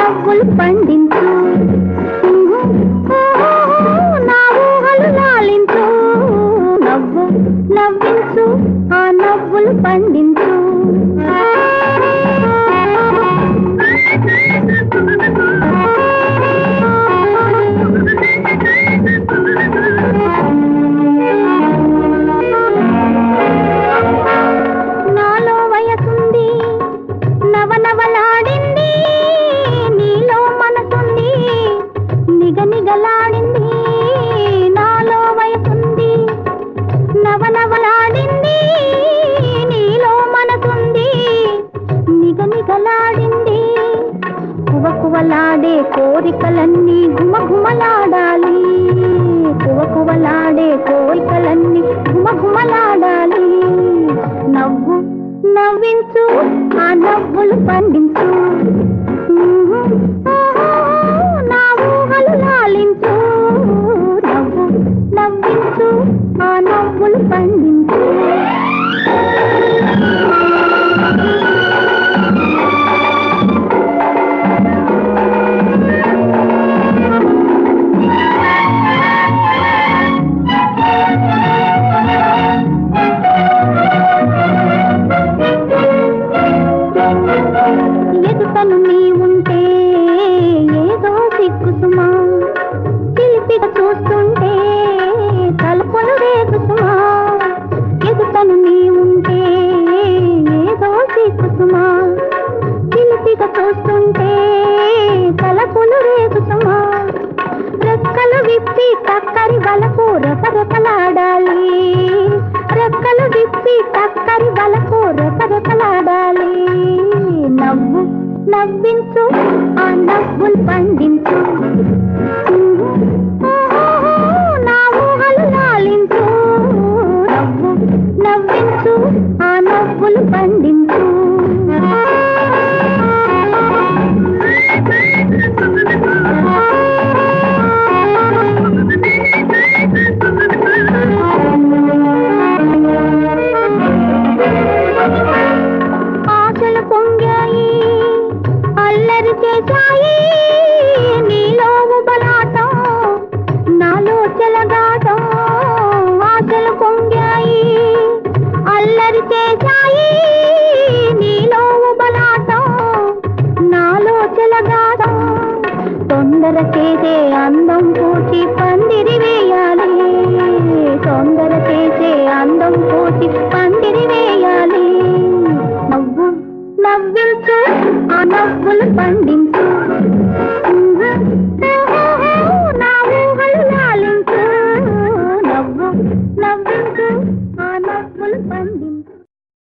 నవ్వులు పండించు నా ఊహలు లాలించు నవ్వు నవ్వించు ఆ నవ్వులు పండించు నాలో వయసుంది నవనవలాడింది నీలో మనసుంది నిగనిగలాడింది నాలో వయసుంది నవనవలాడింది నీలో మనసుంది నిగనిగలాడింది కువకువలాడే కోరికలన్నీ గుమగుమలాడాలి కువకువలాడే కోరికలన్నీ గుమగుమలాడాలి నవ్వు నవ్వించు ఆ నవ్వులు పండించు నా ఊహలు లాలించు నవ్వు నవ్వించు ఆ నవ్వులు పండించు ఎదుటను నీ ఉంటే ఏదో సిగ్గుసుమా చిలిపిగా చూస్తుంటే తలుపులు రేగుసుమా ఎదుటను నీ ఉంటే ఏదో సిగ్గుసుమా చిలిపిగా చూస్తుంటే తలపులు రేగుసుమా రెక్కలు విప్పి టక్కరి వలకు రెపరెపలాడాలి రెక్కలు విప్పి టక్కరి వలకు రెపరెపలాడాలి నవ్వు నవ్వించు ఆ నవ్వులు పండించు నా ఊహలు లాలించు నవ్వు నవ్వించు ఆ నవ్వులు పండించు ఆశలు పొంగాయి అల్లరి చేశాయి నీలో ఉబలాటం నాలో చెలగాటం ఆశలు పొంగాయి అల్లరి చేశాయి నీలో ఉబలాటం నాలో చెలగాటం తొందర చేసే అందం పూచి పందిరి వేయాలి తొందర చేసే అందం పూచి పందిరి వేయాలి నవ్వు నవ్వించు ఆ నవ్వులు పండించు